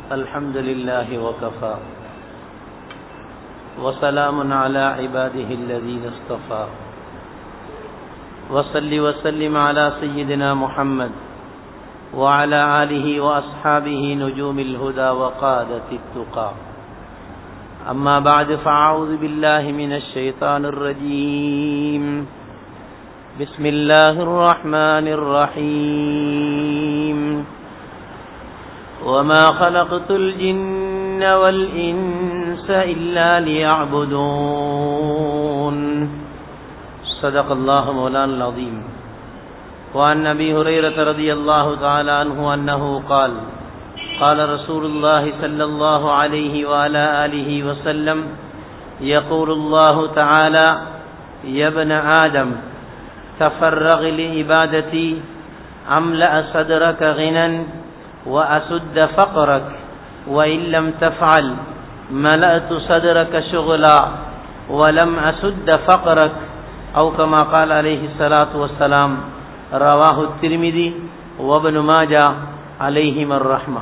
الحمد لله وكفى وسلام على عباده الذين اصطفى وصل وسلم على سيدنا محمد وعلى آله وأصحابه نجوم الهدى وقادة التقى أما بعد فأعوذ بالله من الشيطان الرجيم بسم الله الرحمن الرحيم وما خلقت الجن والإنس إلا ليعبدون صدق الله مولانا العظيم وعن أبي هريرة رضي الله تعالى عنه أنه قال قال رسول الله صلى الله عليه وعلى آله وسلم يقول الله تعالى يا ابن آدم تفرغ لعبادتي أملأ صدرك غنى وأسد فقرك وإن لم تفعل ملأت صدرك شغلا ولم أسد فقرك أو كما قال عليه الصلاة والسلام رواه الترمذي وابن ماجه عليهم الرحمة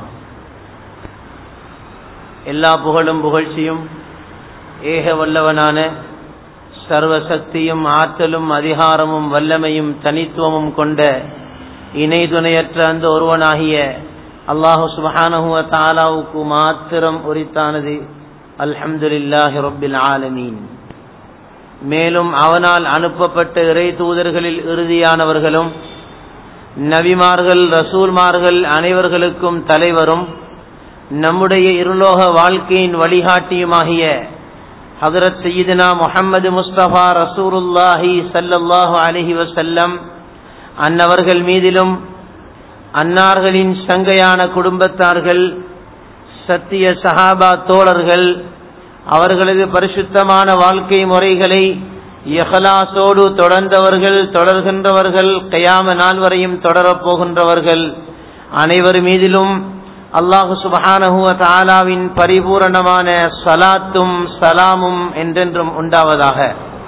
எல்லா புகழும் புகழ்ச்சியும் ஏக வல்லவனான சர்வசக்தியும் ஆற்றலும் அதிகாரமும் வல்லமையும் தனித்துவமும் கொண்ட இணை துணையற்ற அந்த ஒருவனாகிய அல்லாஹு சுபஹானஹுவ தாலாவுக்கு மாத்திரம் உரித்தானது அல்ஹம்துலில்லாஹி ரப்பில் ஆலமீன் மேலும் அவனால் அனுப்பப்பட்ட இறை தூதர்களில் இறுதியானவர்களும் நபிமார்கள் ரசூல்மார்கள் அனைவர்களுக்கும் தலைவரும் நம்முடைய இருலோக வாழ்க்கையின் வழிகாட்டியுமாகிய ஹதரத் சையீதுனா முஹம்மது முஸ்தபா ரசூருல்லாஹி சல்லல்லாஹு அலஹி வசல்லம் அன்னவர்கள் மீதிலும் அன்னார்களின் சங்கையான குடும்பத்தார்கள் சத்திய சஹாபா தோழர்கள் அவர்களது பரிசுத்தமான வாழ்க்கை முறைகளை எஹலாசோடு தொடர்ந்தவர்கள் தொடர்கின்றவர்கள் கயாம நாள் வரையும் தொடரப் போகின்றவர்கள் அனைவர் மீதிலும் அல்லாஹு சுபஹானஹுவ தாலாவின் பரிபூரணமான சலாத்தும் சலாமும் என்றென்றும் உண்டாவதாக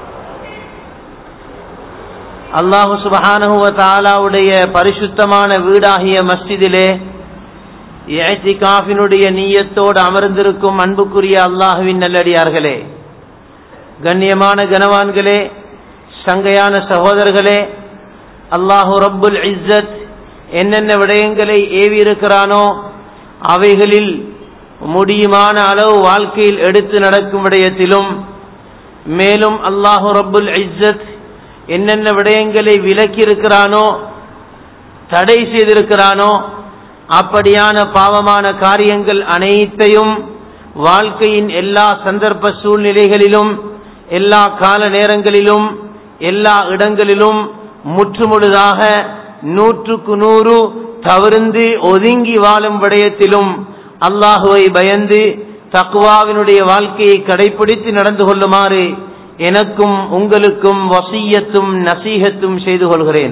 அல்லாஹு சுபஹானஹுவ தாலாவுடைய பரிசுத்தமான வீடாகிய மஸ்ஜிதிலே காஃபினுடைய நீயத்தோடு அமர்ந்திருக்கும் அன்புக்குரிய அல்லாஹுவின் நல்லடியார்களே கண்ணியமான கனவான்களே சங்கையான சகோதரர்களே அல்லாஹு ரப்புல் இஸ்ஸத் என்னென்ன விடயங்களை ஏவி இருக்கிறானோ அவைகளில் முடியுமான அளவு வாழ்க்கையில் எடுத்து நடக்கும் விடயத்திலும் மேலும் அல்லாஹு ரப்புல் இஸ்ஸத் என்னென்ன விடயங்களை விலக்கி இருக்கிறானோ தடை செய்திருக்கிறானோ அப்படியான பாவமான காரியங்கள் அனைத்தையும் வாழ்க்கையின் எல்லா சந்தர்ப்ப சூழ்நிலைகளிலும் எல்லா கால நேரங்களிலும் எல்லா இடங்களிலும் முற்றுமுழுதாக நூற்றுக்கு நூறு தவிர்ந்து ஒதுங்கி வாழும் விடயத்திலும் அல்லாஹுவை பயந்து தக்குவாவினுடைய வாழ்க்கையை கடைபிடித்து நடந்து கொள்ளுமாறு எனக்கும் உங்களுக்கும் வசியத்தும் நசீகத்தும் செய்து கொள்கிறேன்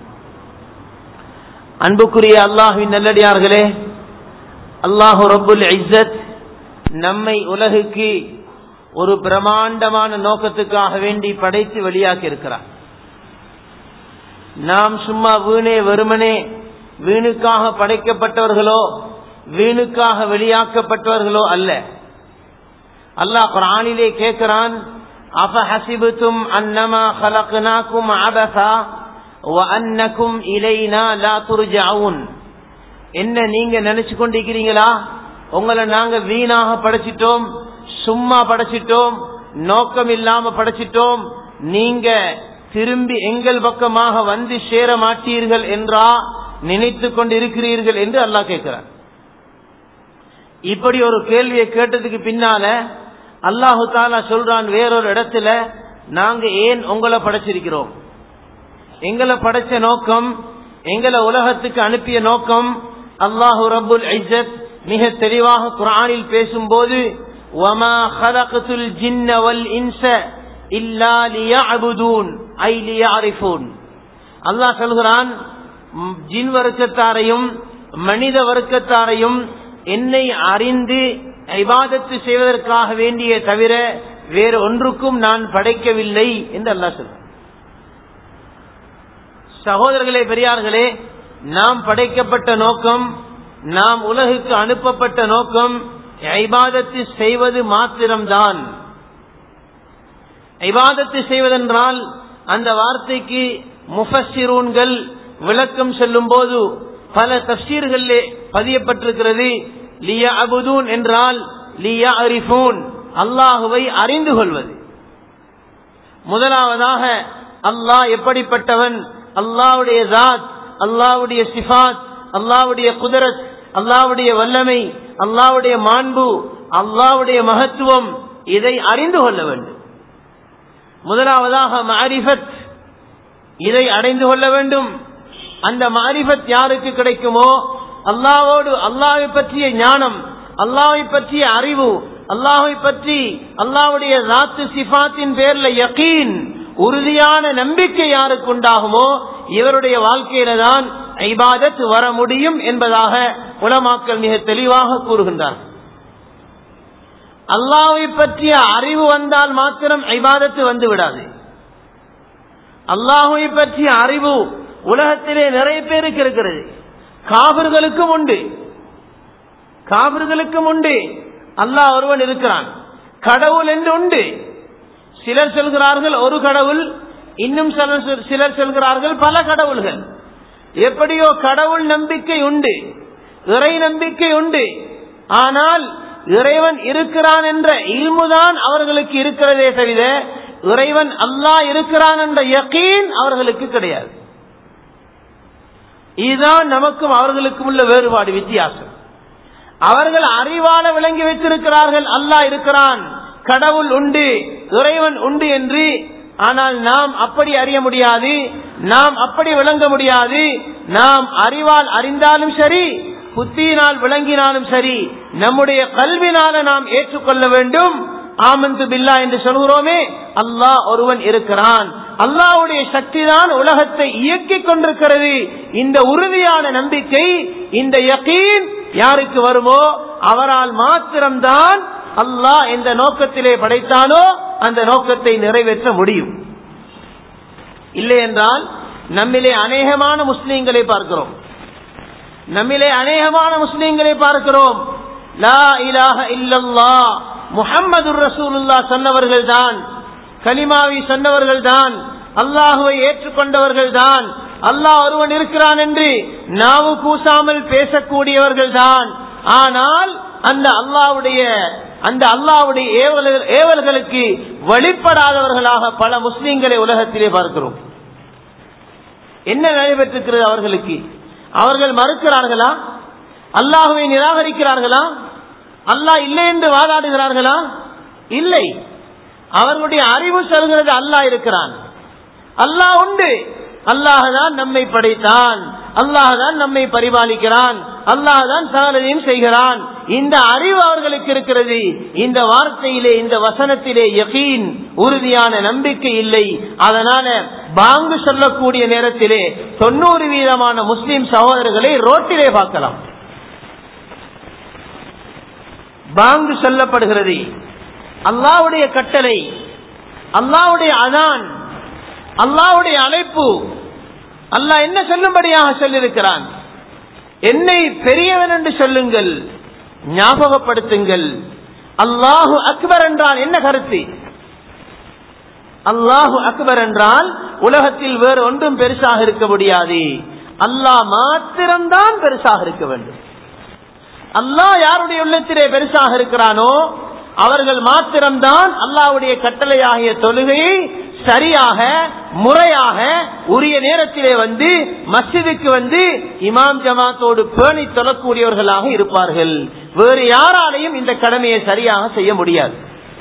அன்புக்குரிய அல்லாஹுவின் நல்லடியார்களே அல்லாஹு ரபுல் இஸ்ஸத் நம்மை உலகுக்கு ஒரு பிரமாண்டமான நோக்கத்துக்காக வேண்டி படைத்து வெளியாக்கி இருக்கிறார் நாம் சும்மா வீணே வெறுமனே வீணுக்காக படைக்கப்பட்டவர்களோ வீணுக்காக வெளியாக்கப்பட்டவர்களோ அல்ல அல்லாஹ் குரானிலே கேட்கிறான் அப ஹசிபுத்தும் அன்னமா ஹலக்னாக்கும் அபசா وَأَنَّكُمْ إِلَيْنَا لَا تُرْجَعُونَ என்ன நீங்க நினைச்சு கொண்டிருக்கிறீங்களா உங்களை நாங்க வீணாக படைச்சிட்டோம் சும்மா படைச்சிட்டோம் நோக்கம் இல்லாம படைச்சிட்டோம் நீங்க திரும்பி எங்கள் பக்கமாக வந்து சேர மாட்டீர்கள் என்றா நினைத்து கொண்டிருக்கிறீர்கள் என்று அல்லாஹ் கேட்கிறார் இப்படி ஒரு கேள்வியை கேட்டதுக்கு பின்னால அல்லாஹு தாலா சொல்றான் வேறொரு இடத்துல நாங்க ஏன் உங்களை படைச்சிருக்கிறோம் எங்களை படைச்ச நோக்கம் எங்களை உலகத்துக்கு அனுப்பிய நோக்கம் அல்லாஹு ரபுல் ஐஜத் மிக தெளிவாக குரானில் பேசும்போது وَمَا خَلَقْتُ الْجِنَّ وَالْإِنسَ إِلَّا لِيَعْبُدُونَ أي لِيَعْرِفُونَ அல்லாஹ் சொல்கிறான் ஜின் வர்க்கத்தாரையும் மனித வர்க்கத்தாரையும் என்னை அறிந்து இபாதத்து செய்வதற்காக வேண்டிய தவிர வேறு ஒன்றுக்கும் நான் படைக்கவில்லை என்று அல்லாஹ் சொல்றான் சகோதரர்களே பெரியார்களே நாம் படைக்கப்பட்ட நோக்கம் நாம் உலகுக்கு அனுப்பப்பட்ட நோக்கம் ஐபாதத்து செய்வது மாத்திரம்தான் ஐபாதத்து செய்வதென்றால் அந்த வார்த்தைக்கு முஃபஸ்ஸிரூன்கள் விளக்கம் சொல்லும் போது பல தப்சீர்களிலே பதியப்பட்டிருக்கிறது லியா அபுதூன் என்றால் லியா அரிஃபூன் அல்லாஹுவை அறிந்து கொள்வது முதலாவதாக அல்லாஹ் எப்படிப்பட்டவன் அல்லாவுடைய ஜாத் அல்லாவுடைய சிஃபாத் அல்லாவுடைய குதிரத் அல்லாவுடைய வல்லமை அல்லாவுடைய மாண்பு அல்லாவுடைய மகத்துவம் இதை அறிந்து கொள்ள வேண்டும் முதலாவதாக மாரிஃபத் இதை அடைந்து கொள்ள வேண்டும் அந்த மாரிஃபத் யாருக்கு கிடைக்குமோ அல்லாவோடு அல்லாவை பற்றிய ஞானம் அல்லாவை பற்றிய அறிவு அல்லாஹை பற்றி அல்லாவுடைய ராத்து சிஃபாத்தின் பேர்ல யகீன் உறுதியான நம்பிக்கை யாருக்கு உண்டாகுமோ இவருடைய வாழ்க்கையில தான் ஐபாதத் வர முடியும் என்பதாக உலமாக்கள் மிக தெளிவாக கூறுகின்றார் அல்லாவை பற்றிய அறிவு வந்தால் மாத்திரம் ஐபாதத்து வந்து விடாது அல்லாஹை பற்றிய அறிவு உலகத்திலே நிறைய பேருக்கு இருக்கிறது காவிர்களுக்கும் உண்டு காவிர்களுக்கும் உண்டு அல்லாஹ் ஒருவன் இருக்கிறான் கடவுள் என்று உண்டு சிலர் சொல்கிறார்கள் ஒரு கடவுள் இன்னும் சிலர் சொல்கிறார்கள் பல கடவுள்கள் எப்படியோ கடவுள் நம்பிக்கை உண்டு இறை நம்பிக்கை உண்டு ஆனால் இறைவன் இருக்கிறான் என்ற இல்முதான் அவர்களுக்கு இருக்கிறதே தவிர இறைவன் அல்லாஹ் இருக்கிறான் என்ற யக்கீன் அவர்களுக்கு கிடையாது இதுதான் நமக்கும் அவர்களுக்கும் உள்ள வேறுபாடு வித்தியாசம் அவர்கள் அறிவால விளங்கி வைத்திருக்கிறார்கள் அல்லாஹ் இருக்கிறான் கடவுள் உண்டு இறைவன் உண்டு என்று ஆனால் நாம் அப்படி அறிய முடியாது நாம் அப்படி விளங்க முடியாது நாம் அறிவால் அறிந்தாலும் சரி புத்தியினால் விளங்கினாலும் சரி நம்முடைய கல்வினால நாம் ஏற்றுக்கொள்ள வேண்டும் ஆமந்து பில்லா என்று சொல்கிறோமே அல்லாஹ் ஒருவன் இருக்கிறான் அல்லாவுடைய சக்தி தான் உலகத்தை இயக்கிக் கொண்டிருக்கிறது இந்த உறுதியான நம்பிக்கை இந்த யகீன் யாருக்கு வருமோ அவரால் மாத்திரம்தான் அல்லாஹ் எந்த நோக்கத்திலே படைத்தானோ அந்த நோக்கத்தை நிறைவேற்ற முடியும் இல்லை என்றால் நம்மிலே அநேகமான முஸ்லீம்களை பார்க்கிறோம் நம்மிலே அநேகமான முஸ்லீம்களை பார்க்கிறோம் லா இலாஹ இல்லல்லா முஹம்மது ரசூலுல்லா சொன்னவர்கள் தான் கலிமாவி சொன்னவர்கள் தான் அல்லாஹுவை ஏற்றுக்கொண்டவர்கள் தான் அல்லாஹ் ஒருவன் இருக்கிறான் என்று நாவு கூசாமல் பேசக்கூடியவர்கள் தான் ஆனால் அந்த அல்லாவுடைய அந்த அல்லாவுடைய ஏவல்களுக்கு வழிபடாதவர்களாக பல முஸ்லீம்களை உலகத்திலே பார்க்கிறோம் என்ன நடைபெற்றிருக்கிறது அவர்களுக்கு அவர்கள் மறுக்கிறார்களா அல்லாஹுவை நிராகரிக்கிறார்களா அல்லாஹ் இல்லை என்று வாதாடுகிறார்களா இல்லை அவர்களுடைய அறிவு சொல்கிறது அல்லாஹ் இருக்கிறான் அல்லாஹ் உண்டு அல்லாஹதான் நம்மை படைத்தான் அல்லாஹதான் நம்மை பரிபாலிக்கிறான் அல்லாஹதான் சகலதையும் செய்கிறான் இந்த அறிவு அவர்களுக்கு இருக்கிறது இந்த வார்த்தையிலே இந்த வசனத்திலே யகீன் உறுதியான நம்பிக்கை இல்லை அதனால பாங்கு சொல்லக்கூடிய நேரத்திலே தொண்ணூறு வீதமான முஸ்லிம் சகோதரர்களை ரோட்டிலே பார்க்கலாம் பாங்கு சொல்லப்படுகிறது அல்லாவுடைய கட்டளை அல்லாவுடைய அதான் அல்லாவுடைய அழைப்பு அல்லாஹ் என்ன சொல்லும்படியாக சொல்லியிருக்கிறான் என்னை பெரியவன் என்று சொல்லுங்கள் ஞாபகப்படுத்துங்கள் அல்லாஹு அக்பர் என்றால் என்ன கருத்து அல்லாஹு அக்பர் என்றால் உலகத்தில் வேறு ஒன்றும் பெருசாக இருக்க முடியாது அல்லாஹ் மாத்திரம்தான் பெருசாக இருக்க வேண்டும் அல்லாஹ் யாருடைய உள்ளத்திலே பெருசாக இருக்கிறானோ அவர்கள் மாத்திரம்தான் அல்லாவுடைய கட்டளையாகிய தொழுகையை சரியாக முறையாக உரிய நேரத்திலே வந்து மஸ்ஜிதுக்கு வந்து இமாம் ஜமாத்தோடு பேணி தொழக்கூடியவர்களாக இருப்பார்கள் வேறு யாராலையும் இந்த கடமையை சரியாக செய்ய முடியாது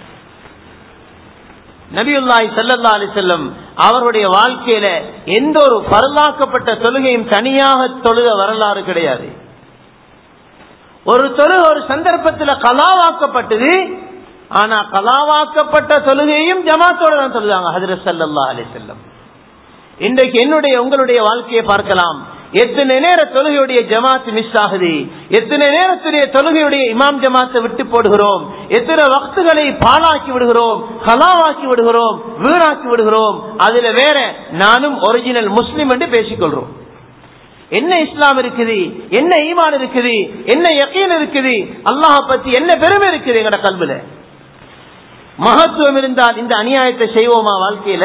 நபியுல்லாய் சல்லல்லா அலி செல்லம் அவருடைய வாழ்க்கையில எந்த ஒரு பரலாக்கப்பட்ட தொழுகையும் தனியாக தொழுத வரலாறு கிடையாது ஒரு தொழுகை ஒரு சந்தர்ப்பத்தில் கலாவாக்கப்பட்டது ஆனா கலாவாக்கப்பட்ட தொழுகையும் ஜமாத்தோட தான் சொல்லுவாங்க ஹதரத் சல்லா அலி செல்லம் இன்றைக்கு என்னுடைய உங்களுடைய வாழ்க்கையை பார்க்கலாம் எத்தனை நேர தொழுகையுடைய ஜமாத் மிஸ் ஆகுது எத்தனை நேரத்துடைய தொழுகையுடைய இமாம் ஜமாத்தை விட்டு போடுகிறோம் எத்தனை வக்துகளை பாழாக்கி விடுகிறோம் கலாவாக்கி விடுகிறோம் வீணாக்கி விடுகிறோம் அதுல வேற நானும் ஒரிஜினல் முஸ்லிம் என்று பேசிக்கொள்றோம் என்ன இஸ்லாம் இருக்குது என்ன ஈமான் இருக்குது என்ன யக்கீன் இருக்குது அல்லாஹ பத்தி என்ன பெருமை இருக்குது எங்கட கல்வில மகத்துவம் இருந்தால் இந்த அநியாயத்தை செய்வோமா வாழ்க்கையில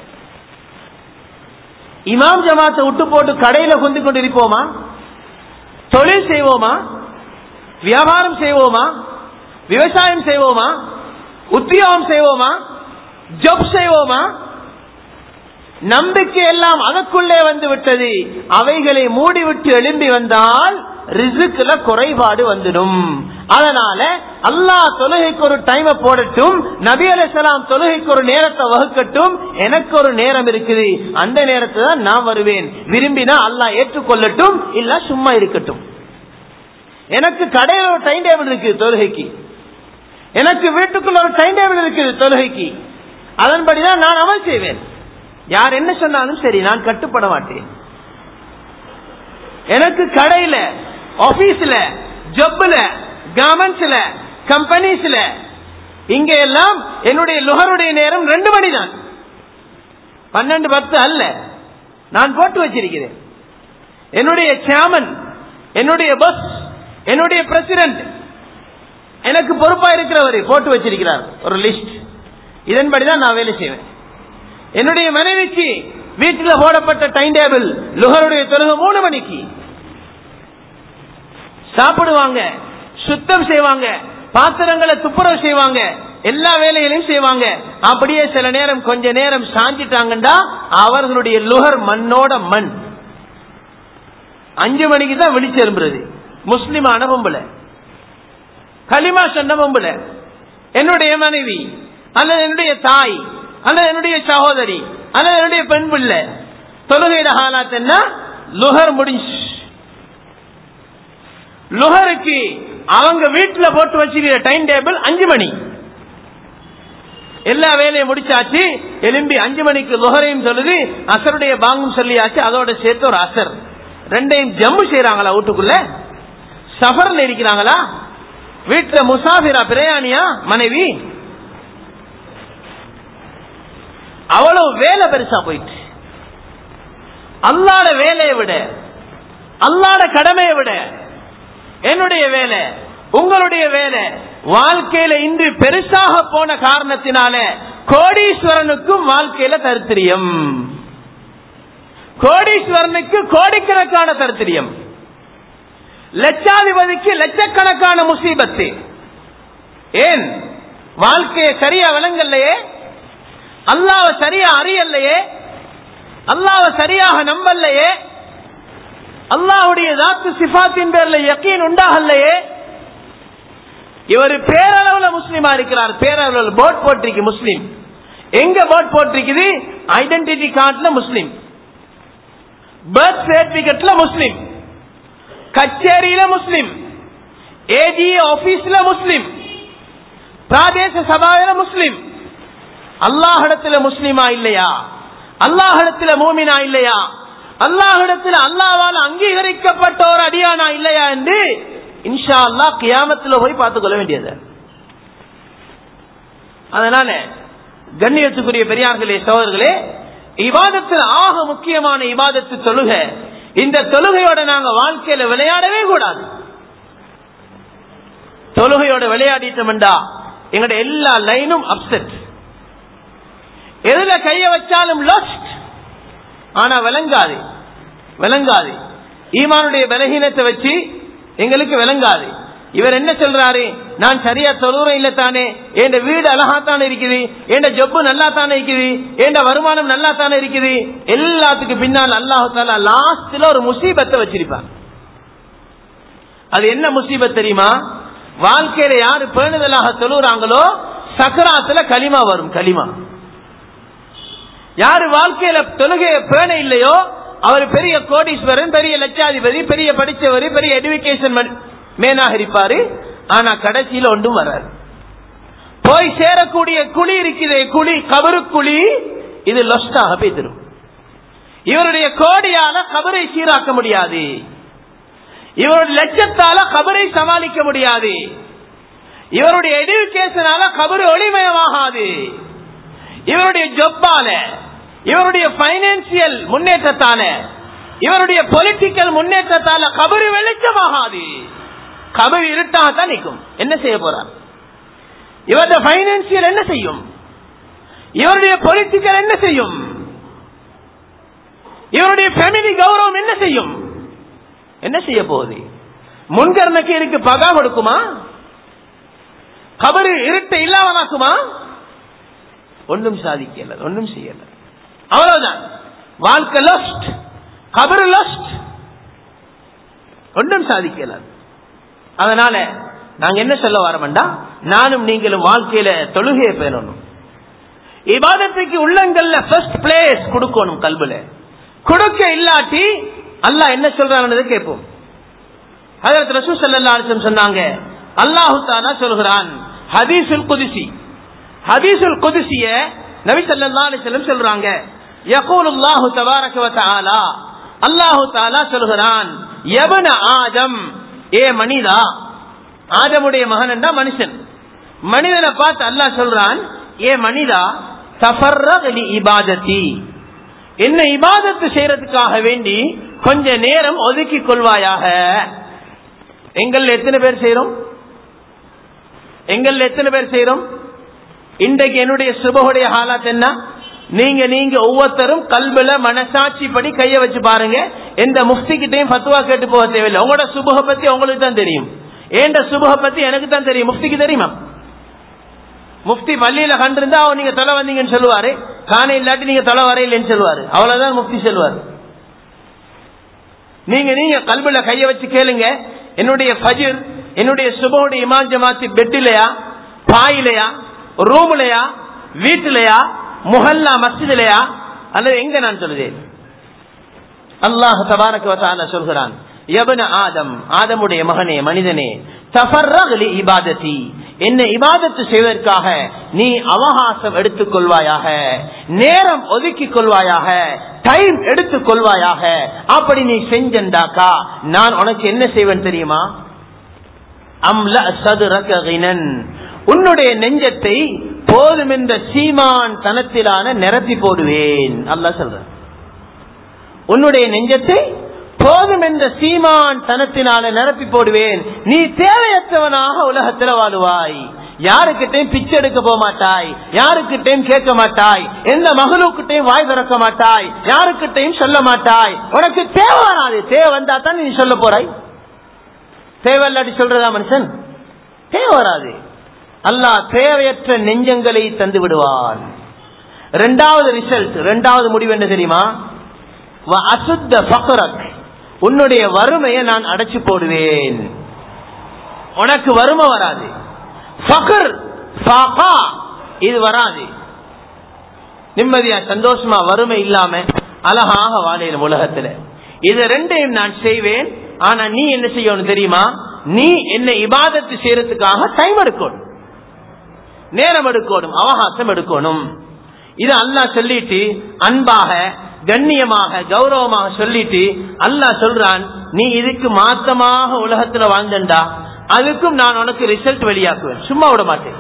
இமாம் ஜமாத்தை விட்டு போட்டு கடையில கொண்டு கொண்டு இருப்போமா தொழில் செய்வோமா வியாபாரம் செய்வோமா விவசாயம் செய்வோமா உத்தியோகம் செய்வோமா ஜப் செய்வோமா நம்பிக்கை எல்லாம் அதற்குள்ளே வந்து விட்டது அவைகளை மூடிவிட்டு எழும்பி வந்தால் ரிசுக்குல குறைபாடு வந்துடும் அதனால அல்லாஹ் தொழுகைக்கு ஒரு டைமை போடட்டும் நபி அலிசலாம் தொழுகைக்கு ஒரு நேரத்தை வகுக்கட்டும் எனக்கு ஒரு நேரம் இருக்குது அந்த நேரத்தை தான் நான் வருவேன் விரும்பினா அல்லாஹ் ஏற்றுக்கொள்ளட்டும் இல்ல சும்மா இருக்கட்டும் எனக்கு கடையில் ஒரு டைம் டேபிள் இருக்கு தொழுகைக்கு எனக்கு வீட்டுக்குள்ள ஒரு டைம் டேபிள் இருக்குது தொழுகைக்கு அதன்படிதான் நான் அமல் செய்வேன் யார் என்ன சொன்னாலும் சரி நான் கட்டுப்பட மாட்டேன் எனக்கு கடையில ஆபீஸ்ல ஜப்ல கவர்மெண்ட்ஸ்ல கம்பெனிஸ்ல இங்க எல்லாம் என்னுடைய லுகருடைய நேரம் ரெண்டு மணி தான் பன்னெண்டு பத்து அல்ல நான் போட்டு வச்சிருக்கிறேன் என்னுடைய சேமன் என்னுடைய பஸ் என்னுடைய பிரசிடென்ட் எனக்கு பொறுப்பா இருக்கிறவர் போட்டு வச்சிருக்கிறார் ஒரு லிஸ்ட் இதன்படிதான் நான் வேலை செய்வேன் என்னுடைய மனைவிக்கு வீட்டில் போடப்பட்ட டைம் டேபிள் லுகருடைய தொழுகை மூணு மணிக்கு சாப்பிடுவாங்க சுத்தம் செய்வாங்க பாத்திரங்களை துப்புரவு செய்வாங்க எல்லா வேலைகளையும் செய்வாங்க அப்படியே சில நேரம் கொஞ்ச நேரம் சாஞ்சிட்டாங்கண்டா அவர்களுடைய லுகர் மண்ணோட மண் அஞ்சு மணிக்கு தான் விழிச்செரும்புறது முஸ்லிமான பொம்பளை களிமா சொன்ன பொம்பளை என்னுடைய மனைவி அல்லது என்னுடைய தாய் அல்லது என்னுடைய சகோதரி அல்லது என்னுடைய பெண் பிள்ளை தொழுகையிட ஹாலாத் என்ன லுகர் முடிஞ்சு லுகருக்கு அவங்க வீட்டுல போட்டு வச்சிருக்கிற டைம் டேபிள் அஞ்சு மணி எல்லா வேலையும் முடிச்சாச்சு எலும்பி அஞ்சு மணிக்கு லுகரையும் சொல்லுது அசருடைய பாங்கும் சொல்லியாச்சு அதோட சேர்த்து ஒரு அசர் ரெண்டையும் ஜம்மு செய்யறாங்களா வீட்டுக்குள்ள சஃபர்ல இருக்கிறாங்களா வீட்டுல முசாஃபிரா பிரயாணியா மனைவி அவ்வளவு வேலை பெருசா போயிட்டு அல்லாட வேலையை விட அல்லாட கடமையை விட என்னுடைய வேலை உங்களுடைய வேலை வாழ்க்கையில இன்று பெருசாக போன காரணத்தினால கோடீஸ்வரனுக்கும் வாழ்க்கையில தருத்திரியம் கோடீஸ்வரனுக்கு கோடிக்கணக்கான தருத்திரியம் லட்சாதிபதிக்கு லட்சக்கணக்கான முசீபத்து ஏன் வாழ்க்கையை சரியா விளங்கலையே அல்லாவ சரியா அறியலையே அல்லாவ சரியாக நம்பலையே அல்லாவுடைய தாத்து சிபாத்தின் பேர்ல யக்கீன் உண்டாகலையே இவர் பேரளவுல முஸ்லீமா இருக்கிறார் பேரளவுல போட் போட்டிருக்கு முஸ்லீம் எங்க போட் போட்டிருக்குது ஐடென்டிட்டி கார்டுல முஸ்லீம் பர்த் சர்டிபிகேட்ல முஸ்லீம் கச்சேரியில முஸ்லீம் ஏஜி ஆபீஸ்ல முஸ்லீம் பிராதேச சபாவில முஸ்லீம் அல்லாஹிடத்துல முஸ்லீமா இல்லையா அல்லாஹிடத்துல மூமினா இல்லையா அல்லாஹிடத்தில் அல்லாவால் அங்கீகரிக்கப்பட்ட ஒரு அடியானா இல்லையா என்று இன்ஷா அல்லா கியாமத்தில் போய் பார்த்துக் கொள்ள வேண்டியது அதனால கண்ணியத்துக்குரிய பெரியார்களே சோதர்களே இவாதத்தில் ஆக முக்கியமான இவாதத்து தொழுக இந்த தொழுகையோட நாங்க வாழ்க்கையில விளையாடவே கூடாது தொழுகையோட விளையாடிட்டோம்டா எங்கட எல்லா லைனும் அப்செட் எதுல கைய வச்சாலும் லஸ்ட் ஆனா விளங்காது விளங்காது ஈமானுடைய பலகீனத்தை வச்சு எங்களுக்கு விளங்காது இவர் என்ன சொல்றாரு நான் சரியா தொழுறேன் இல்ல தானே என் வீடு அழகாத்தானே இருக்குது என் ஜப்பு நல்லா தானே இருக்குது என் வருமானம் நல்லா தானே இருக்குது எல்லாத்துக்கு பின்னால் அல்லாஹு தாலா லாஸ்ட்ல ஒரு முசீபத்தை வச்சிருப்பான் அது என்ன முசீபத் தெரியுமா வாழ்க்கையில யாரு பேணுதலாக தொழுறாங்களோ சக்கராத்துல களிமா வரும் களிமா யாரு வாழ்க்கையில தொழுகைய பேண இல்லையோ அவர் பெரிய கோடீஸ்வரன் பெரிய லட்சாதிபதி பெரிய படிச்சவர் பெரிய எடுக்கேஷன் மேனாக இருப்பாரு ஆனா கடைசியில ஒன்றும் வராது போய் சேரக்கூடிய குழி இருக்குதே குழி கபரு குழி இது லொஸ்டாக போய்த்திரும் இவருடைய கோடியால கபரை சீராக்க முடியாது இவருடைய லட்சத்தால கபரை சமாளிக்க முடியாது இவருடைய எடுக்கேஷனால கபரு ஒளிமயமாகாது இவருடைய ஜொப்பால இவருடைய பைனான்சியல் முன்னேற்றத்தால இவருடைய பொலிட்டிக்கல் முன்னேற்றத்தால கபரு வெளிச்சமாகாது கபரு இருட்டாகத்தான் நிற்கும் என்ன செய்ய போறார் இவருடைய பைனான்சியல் என்ன செய்யும் இவருடைய பொலிட்டிக்கல் என்ன செய்யும் இவருடைய ஃபேமிலி கௌரவம் என்ன செய்யும் என்ன செய்ய போகுது முன்கர் நக்கீருக்கு பகா கொடுக்குமா கபரு இருட்டை இல்லாமலாக்குமா ஒன்றும் சாதிக்கல ஒன்றும் செய்யல அவ்வளவுதான் வாழ்க்கை லஸ்ட் கபரு லஸ்ட் ஒன்றும் சாதிக்கல அதனால நாங்க என்ன சொல்ல வரோம்டா நானும் நீங்களும் வாழ்க்கையில தொழுகையை பெறணும் இபாதத்துக்கு உள்ளங்கள்ல ஃபர்ஸ்ட் பிளேஸ் கொடுக்கணும் கல்புல கொடுக்க இல்லாட்டி அல்லாஹ் என்ன சொல்றான்னு கேட்போம் ஹஜரத் ரசூல் ஸல்லல்லாஹு அலைஹி வஸல்லம் சொன்னாங்க அல்லாஹ் தஆலா சொல்கிறான் ஹதீஸுல் குதுசி ஹதீஸுல் குதுசிய நபி ஸல்லல்லாஹு அலைஹி வஸல்லம் சொல்றாங்க யகூல் அல்லாஹ் தபாரக வ தஆலா அல்லாஹ் தஆலா சொல்கிறான் யபன ஆதம் ஏ மனிதா ஆதமுடைய மகன் என்றா மனுஷன் மனிதனை பார்த்து அல்லாஹ் சொல்றான் ஏ மனிதா தஃபர்ரக் லி இபாதத்தி என்ன இபாதத்து செய்யறதுக்காக வேண்டி கொஞ்ச நேரம் ஒதுக்கிக் கொள்வாயாக எங்கள் எத்தனை பேர் செய்யறோம் எங்கள் எத்தனை பேர் செய்யறோம் இன்றைக்கு என்னுடைய சுபகுடைய ஹாலாத் என்ன நீங்க நீங்க ஒவ்வொருத்தரும் கல்வில மனசாட்சி படி கைய வச்சு பாருங்க எந்த முஃப்தி கிட்டையும் பத்துவா கேட்டு போக தேவையில்லை உங்களோட சுபக பத்தி உங்களுக்கு தான் தெரியும் ஏண்ட சுபக பத்தி எனக்கு தான் தெரியும் முஃப்திக்கு தெரியுமா முஃப்தி பள்ளியில கண்டிருந்தா அவன் நீங்க தொலை வந்தீங்கன்னு சொல்லுவாரு காண இல்லாட்டி நீங்க தொலை வரையில்லைன்னு சொல்லுவாரு அவ்வளவுதான் முஃப்தி சொல்லுவாரு நீங்க நீங்க கல்வில கைய வச்சு கேளுங்க என்னுடைய ஃபஜிர் என்னுடைய சுபோடைய இமாம் ஜமாத்தி பெட்டிலையா பாயிலையா ரூம்லையா வீட்டுலையா முஹல்லா மஸ்ஜிதிலையா அல்லது எங்க நான் சொல்லுதேன் அல்லாஹ் தபாரக வத்தால சொல்கிறான் யபன ஆதம் ஆதமுடைய மகனே மனிதனே தஃபர்ரகலி இபாதத்தி என்ன இபாதத்து செய்வதற்காக நீ அவகாசம் எடுத்துக் கொள்வாயாக நேரம் ஒதுக்கிக் கொள்வாயாக டைம் எடுத்துக் கொள்வாயாக அப்படி நீ செஞ்சண்டாக்கா நான் உனக்கு என்ன செய்வேன் தெரியுமா அம்ல சதுரக கினன் உன்னுடைய நெஞ்சத்தை போதும் என்ற சீமான் தனத்திலான நிரப்பி போடுவேன் அல்லா சொல்ற உன்னுடைய நெஞ்சத்தை போதும் என்ற சீமான் தனத்தினால நிரப்பி போடுவேன் நீ தேவையற்றவனாக உலகத்தில் வாழுவாய் யாருக்கிட்டையும் பிச்சை எடுக்க போக மாட்டாய் யாருக்கிட்டையும் கேட்க மாட்டாய் எந்த மகளுக்கிட்டையும் வாய் திறக்க மாட்டாய் யாருக்கிட்டையும் சொல்ல மாட்டாய் உனக்கு தேவை வராது தேவை வந்தா தான் நீ சொல்ல போறாய் தேவை இல்லாட்டி சொல்றதா மனுஷன் தேவை வராது அல்லாஹ் தேவையற்ற நெஞ்சங்களை தந்து விடுவான் இரண்டாவது ரிசல்ட் இரண்டாவது முடிவு என்ன தெரியுமா அசுத்த பக்கரக் உன்னுடைய வறுமையை நான் அடைச்சு போடுவேன் உனக்கு வறுமை வராது ஃபக்ர் ஃபாகா இது வராது நிம்மதியா சந்தோஷமா வறுமை இல்லாம அழகாக வாழையிலும் உலகத்துல இது ரெண்டையும் நான் செய்வேன் ஆனா நீ என்ன செய்யணும் தெரியுமா நீ என்ன இபாதத்து செய்யறதுக்காக டைம் எடுக்கணும் நேரம் எடுக்கணும் அவகாசம் எடுக்கணும் இது அல்லாஹ் சொல்லிட்டு அன்பாக கண்ணியமாக கௌரவமாக சொல்லிட்டு அல்லாஹ் சொல்றான் நீ இதுக்கு மாத்தமாக உலகத்துல வாழ்ந்தண்டா அதுக்கும் நான் உனக்கு ரிசல்ட் வெளியாக்குவேன் சும்மா விட மாட்டேன்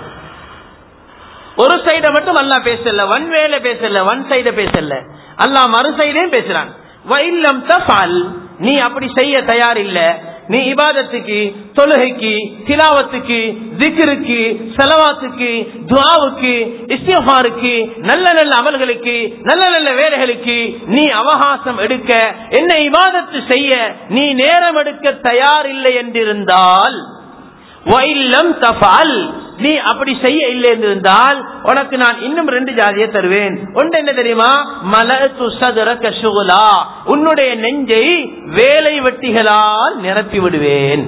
ஒரு சைட மட்டும் அல்லா பேசல ஒன் வேல பேசல ஒன் சைட பேசல அல்லா மறு சைடையும் பேசுறான் வயல்லம் தபால் நீ அப்படி செய்ய தயார் இல்ல நீ இபாதத்துக்கு தொழுகைக்கு திலாவத்துக்கு திக்ருக்கு செலவாத்துக்கு துவாவுக்கு இஸ்திஃபாருக்கு நல்ல நல்ல அமல்களுக்கு நல்ல நல்ல வேலைகளுக்கு நீ அவகாசம் எடுக்க என்ன இபாதத்து செய்ய நீ நேரம் எடுக்க தயார் இல்லை என்றிருந்தால் வயல்லம் தபால் நீ அப்படி செய்ய இல்லை என்றிருந்தால் உனக்கு நான் இன்னும் ரெண்டு ஜாதியை தருவேன் ஒன்று என்ன தெரியுமா மலத்து சதுர கசுகுலா உன்னுடைய நெஞ்சை வேலை வெட்டிகளால் நிரப்பி விடுவேன்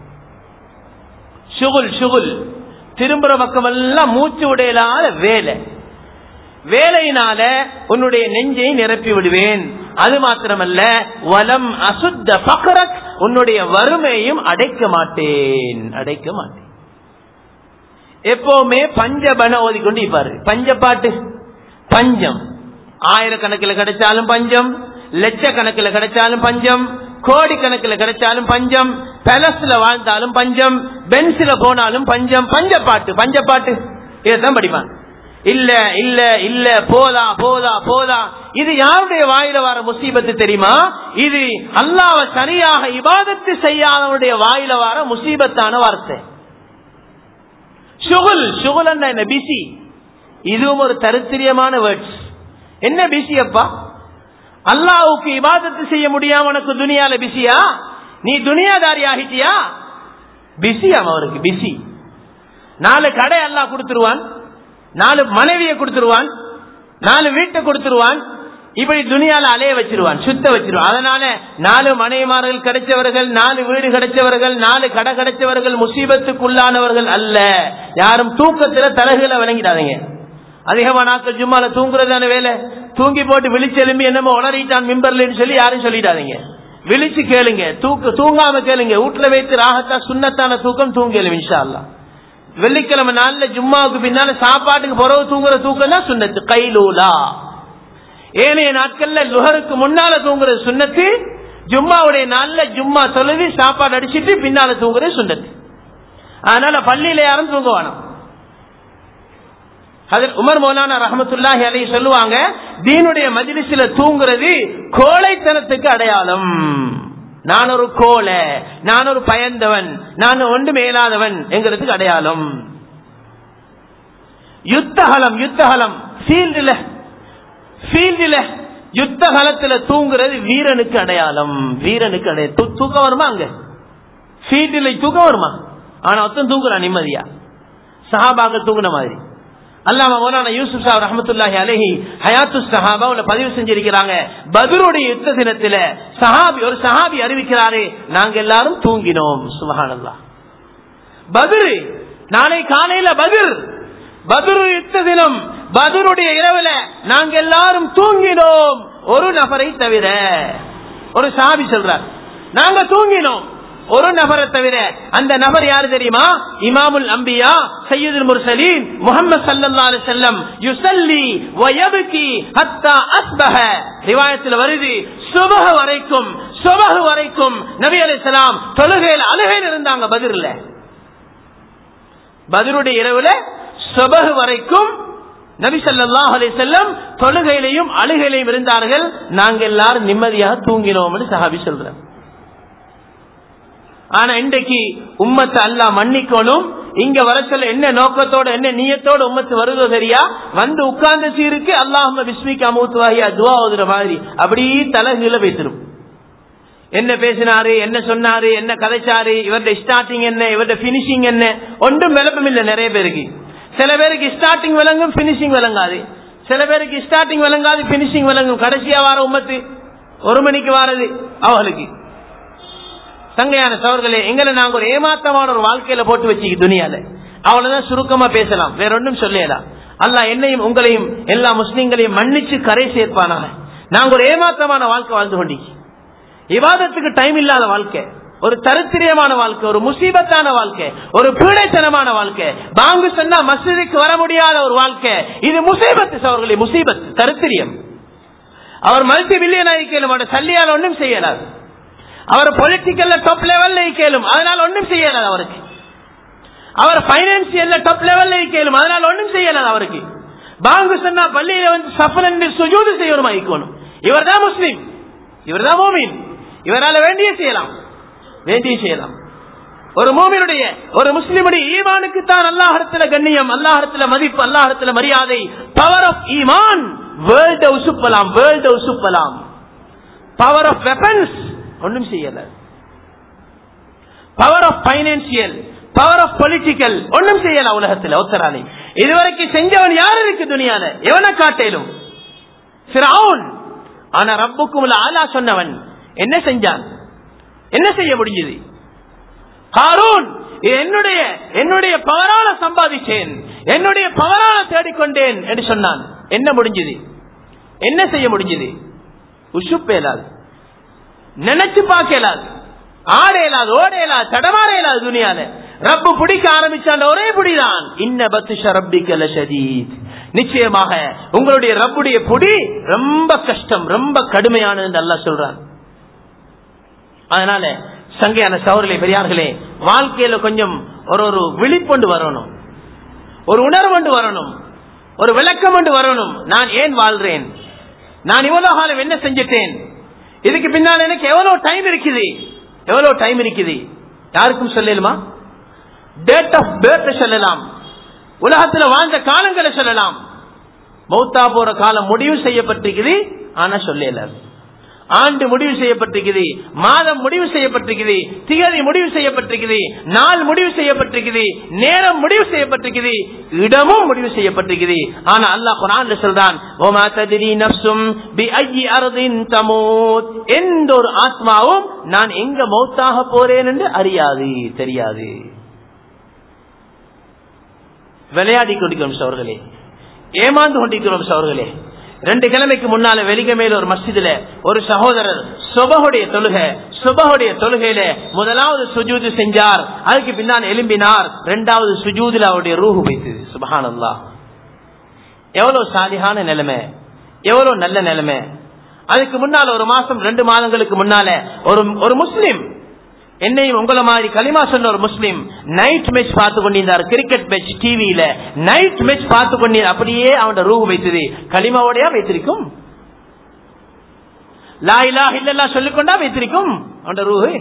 சுகுல் சுகுல் திரும்புற பக்கம் எல்லாம் மூச்சு உடையலாத வேலை வேலையினால உன்னுடைய நெஞ்சை நிரப்பி விடுவேன் அது மாத்திரமல்ல வலம் அசுத்த பக்கரக் உன்னுடைய வறுமையும் அடைக்க மாட்டேன் அடைக்க மாட்டேன் எப்பவுமே பஞ்சபன ஓதிக்கொண்டு இருப்பாரு பஞ்ச பாட்டு பஞ்சம் ஆயிரக்கணக்கில் கிடைச்சாலும் பஞ்சம் லட்சக்கணக்கில் கிடைச்சாலும் பஞ்சம் கோடி கணக்கில் கிடைச்சாலும் பஞ்சம் பெலஸ்ல வாழ்ந்தாலும் பஞ்சம் பென்சில போனாலும் பஞ்சம் பஞ்ச பாட்டு பஞ்ச பாட்டு இதைத்தான் படிப்பான் இல்ல இல்ல இல்ல போதா போதா போதா இது யாருடைய வாயில வர முசீபத்து தெரியுமா இது அல்லாஹ் சரியாக இபாதத்து செய்யாதவனுடைய வாயில வர முசீபத்தான வார்த்தை சுகுல் சுகுல் என்ன பிசி இதுவும் ஒரு தரித்திரியமான வேர்ட்ஸ் என்ன பிசி அப்பா அல்லாவுக்கு இபாதத்து செய்ய முடியாம உனக்கு துனியால பிஸியா நீ துனியாதாரி ஆகிட்டியா பிஸி அவருக்கு பிஸி நாலு கடை அல்லாஹ் கொடுத்துருவான் நாலு மனைவியை கொடுத்துருவான் நாலு வீட்டை கொடுத்துருவான் இப்படி துணியால அலைய வச்சிருவான் சுத்த வச்சிருவான் அதனால நாலு மனைவிமார்கள் கிடைச்சவர்கள் நாலு வீடு கிடைச்சவர்கள் நாலு கடை கிடைச்சவர்கள் முசீபத்துக்குள்ளானவர்கள் அல்ல யாரும் தூக்கத்துல தலகுல விளங்கிடாதீங்க அதிகமா நாட்கள் ஜும்மால தூங்குறதான வேலை தூங்கி போட்டு விழிச்செலும்பி என்னமோ உளறிட்டான் மிம்பர்லன்னு சொல்லி யாரும் சொல்லிடாதீங்க விழிச்சு கேளுங்க தூக்க தூங்காம கேளுங்க வீட்டுல வைத்து ராகத்தா சுண்ணத்தான தூக்கம் தூங்கலும் இன்ஷா அல்லா வெள்ளிக்கிழமை நாள்ல ஜும்மாவுக்கு பின்னால சாப்பாட்டுக்கு பிறகு தூங்குற தூக்கம் தான் சுண்ணத்து கைலூலா ஏனைய நாட்கள்ல லுகருக்கு முன்னால தூங்குறது சுண்ணத்து ஜும்மாவுடைய நாள்ல ஜும்மா தொழுவி சாப்பாடு அடிச்சிட்டு பின்னால தூங்குறது சுண்ணத்து அதனால பள்ளியில யாரும் தூங்க வேணும் அதில் உமர் மௌலானா ரஹமத்துல்லாஹி அலை சொல்லுவாங்க தீனுடைய மஜிலிசில தூங்குறது கோழைத்தனத்துக்கு அடையாளம் நான் ஒரு கோலை நான் ஒரு பயந்தவன் நான் ஒன்று மேலாதவன் என்கிறதுக்கு அடையாளம் யுத்தகலம் யுத்தகலம் ஃபீல்டுல ஃபீல்டுல யுத்த காலத்துல தூங்குறது வீரனுக்கு அடையாளம் வீரனுக்கு அடையாளம் தூ- தூக்கம் வருமா அங்க ஃபீல்டுல தூக்கம் வருமா ஆனா ஒருத்தன் தூங்குறான் நிம்மதியா சஹாபாக்கள் தூங்குன மாதிரி அல்லாம மௌலானா யூசுப் சாஹ் ரஹமத்துல்லாஹி அலைஹி ஹயாத்து சஹாபாவுல பதிவு செஞ்சிருக்கிறாங்க பத்ருடைய யுத்த தினத்துல சஹாபி ஒரு சஹாபி அறிவிக்கிறாரே நாங்க எல்லாரும் தூங்கினோம் சுபஹானல்லாஹ் பத்ரு நாளை காலையில பத்ர் பத்ரு யுத்த தினம் பத்ருடைய இரவுல நாங்க எல்லாரும் தூங்கினோம் ஒரு நபரை தவிர ஒரு சாபி சொல்றார் நாங்க தூங்கினோம் ஒரு நபரை தவிர அந்த நபர் யாரு தெரியுமா இமாமுல் அம்பியா சையதுல் முர்சலீன் முகமது சல்லல்லாஹு அலைஹி வஸல்லம் யுஸல்லி வ யப்கி ஹத்தா அஸ்பஹ ரிவாயத்தில் வருது சுபஹ வரைக்கும் சுபஹ வரைக்கும் நபி அலைஹிஸ்ஸலாம் தொழுகையில் அழுகையில் இருந்தாங்க பதிர்ல பதிலுடைய இரவுல சுபஹ் வரைக்கும் நபி ஸல்லல்லாஹு அலைஹி வஸல்லம் தொழுகையிலையும் அழுகையிலையும் இருந்தார்கள் நாங்க எல்லாரும் நிம்மதியாக தூங்கினோம்னு சஹாபி சொல்றார் ஆனா இன்றைக்கு உம்மத்தை அல்லாஹ் மன்னிக்கணும் இங்க வர சொல்ல என்ன நோக்கத்தோட என்ன நியத்தோட உம்மத்து வருதோ சரியா வந்து உட்கார்ந்த சீருக்கு அல்லாஹ் பிஸ்மிக்கு அமூத்துவாகியா துவா ஓதுற மாதிரி அப்படியே தலைகீழ பேசிடும் என்ன பேசினாரு என்ன சொன்னாரு என்ன கதைச்சாரு இவருடைய ஸ்டார்டிங் என்ன இவருடைய பினிஷிங் என்ன ஒன்றும் விளப்பம் இல்லை நிறைய பேருக்கு சில பேருக்கு ஸ்டார்டிங் விளங்கும் பினிஷிங் விளங்காது சில பேருக்கு ஸ்டார்டிங் விளங்காது பினிஷிங் விளங்கும் கடைசியா வார உம்மத்து ஒரு மணிக்கு வாரது அவர்களுக்கு தங்கையான சவர்களே எங்களை நாங்க ஒரு ஏமாத்தமான ஒரு வாழ்க்கையில போட்டு வச்சு துணியால அவ்வளவுதான் சுருக்கமா பேசலாம் வேற ஒன்றும் சொல்லலாம் அல்லாஹ் என்னையும் உங்களையும் எல்லா முஸ்லீம்களையும் மன்னிச்சு கரை சேர்ப்பானாக நாங்க ஒரு ஏமாத்தமான வாழ்க்கை வாழ்ந்து கொண்டீங்க விவாதத்துக்கு டைம் இல்லாத வாழ்க்கை ஒரு தரித்திரியமான வாழ்க்கை ஒரு முசீபத்தான வாழ்க்கை ஒரு பீடைத்தனமான வாழ்க்கை பாங்கு சொன்னா மசூதிக்கு வர முடியாத ஒரு வாழ்க்கை இது முசீபத்து சவர்களே முசீபத் தரித்திரியம் அவர் மல்டி பில்லியன் ஆகிக்கலும் அவருடைய சல்லியால் ஒன்றும் செய்யலாது அவர் பொலிட்டிக்கல்ல டாப் லெவல்ல கேளும் அதனால ஒன்றும் செய்யலாது அவருக்கு அவர் பைனான்சியல்ல டாப் லெவல்ல கேளும் அதனால ஒன்றும் செய்யலாது அவருக்கு பாங்கு சொன்னா பள்ளியில வந்து சஃபர் என்று சுஜூது செய்யணும் ஆயிக்கணும் இவர் தான் முஸ்லீம் இவர் தான் மோமின் இவரால வேண்டிய செய்யலாம் வேண்டிய செய்யலாம் ஒரு மோமினுடைய ஒரு முஸ்லிமுடைய ஈமானுக்கு தான் அல்லாஹத்துல கண்ணியம் அல்லாஹத்துல மதிப்பு அல்லாஹத்துல மரியாதை பவர் ஆஃப் ஈமான் வேர்ல்ட உசுப்பலாம் வேர்ல்ட உசுப்பலாம் பவர் ஆஃப் வெப்பன்ஸ் ஒன்றும் செய்யல power of financial power of political ஒன்றும் செய்யல உலகத்துல ஒத்தராணி இதுவரைக்கும் செஞ்சவன் யார் இருக்கு துணியால எவனை காட்டேலும் ஃபிரௌன் ஆனா ரப்புக்கும் ஆலா சொன்னவன் என்ன செஞ்சான் என்ன செய்ய முடிஞ்சது காரூன் இது என்னுடைய என்னுடைய பவரால சம்பாதிச்சேன் என்னுடைய பவரால தேடிக்கொண்டேன் என்று சொன்னான் என்ன முடிஞ்சது என்ன செய்ய முடிஞ்சது உசுப்ப இயலாது நினைச்சு பார்க்க இயலாது ஆட இயலாது ஓட இயலாது தடமாற இயலாது துணியால ரப்பு பிடிக்க ஆரம்பிச்சான் ஒரே புடிதான் இன்ன பத்துஷ ரப்பிக்கல ஷதீத் நிச்சயமாக உங்களுடைய ரப்புடைய பொடி ரொம்ப கஷ்டம் ரொம்ப கடுமையானது என்று அல்லாஹ் சொல்றான் அதனால சங்கையான சவர்களே பெரியார்களே வாழ்க்கையில கொஞ்சம் ஒரு ஒரு விழிப்பொண்டு வரணும் ஒரு உணர்வு வரணும் ஒரு விளக்கம் ஒன்று வரணும் நான் ஏன் வாழ்றேன் நான் இவ்வளவு காலம் என்ன செஞ்சிட்டேன் இதுக்கு பின்னால் எனக்கு எவ்வளவு டைம் இருக்குது எவ்வளவு டைம் இருக்குது யாருக்கும் சொல்லலுமா டேட் ஆஃப் பேர்த் சொல்லலாம் உலகத்துல வாழ்ந்த காலங்களை சொல்லலாம் மௌத்தா போற காலம் முடிவு செய்யப்பட்டிருக்குது ஆனா சொல்லல ஆண்டு முடிவு செய்யப்பட்டிருக்குது மாதம் முடிவு செய்யப்பட்டிருக்குது திகதி முடிவு செய்யப்பட்டிருக்குது நாள் முடிவு செய்யப்பட்டிருக்குது நேரம் முடிவு செய்யப்பட்டிருக்குது இடமும் முடிவு செய்யப்பட்டிருக்குது ஆனா அல்லாஹ் குரான்ல சொல்றான் ஓமா ததிரி நப்சும் பி ஐயி அர்தின் தமூத் எந்த ஒரு ஆத்மாவும் நான் எங்க மௌத்தாக போறேன் என்று அறியாது தெரியாது விளையாடி கொண்டிருக்கிறோம் சவர்களே ஏமாந்து கொண்டிருக்கிறோம் சவர்களே ரெண்டு கிழமைக்கு முன்னால வெலிகமையில ஒரு மஸ்ஜிதுல ஒரு சகோதரர் சுபகுடைய தொழுகை சுபகுடைய தொழுகையில முதலாவது சுஜூது செஞ்சார் அதுக்கு பின்னால் எலும்பினார் இரண்டாவது சுஜூதுல அவருடைய ரூஹு வைத்தது சுபஹானல்லா எவ்வளவு சாலிகான நிலைமை எவ்வளவு நல்ல நிலைமை அதுக்கு முன்னால ஒரு மாசம் ரெண்டு மாதங்களுக்கு முன்னால ஒரு ஒரு முஸ்லிம் என்னையும் உங்களை மாதிரி களிமா சொன்ன ஒரு முஸ்லீம் நைட் மேட்ச் பார்த்து கொண்டிருந்தார் கிரிக்கெட் மேட்ச் டிவியில நைட் மேட்ச் பார்த்து கொண்டு அப்படியே அவனோட ரூ வைத்தது களிமாவோடயா வைத்திருக்கும் லாயிலா இல்லல்லா சொல்லிக்கொண்டா வைத்திருக்கும் அவனோட ரூஹு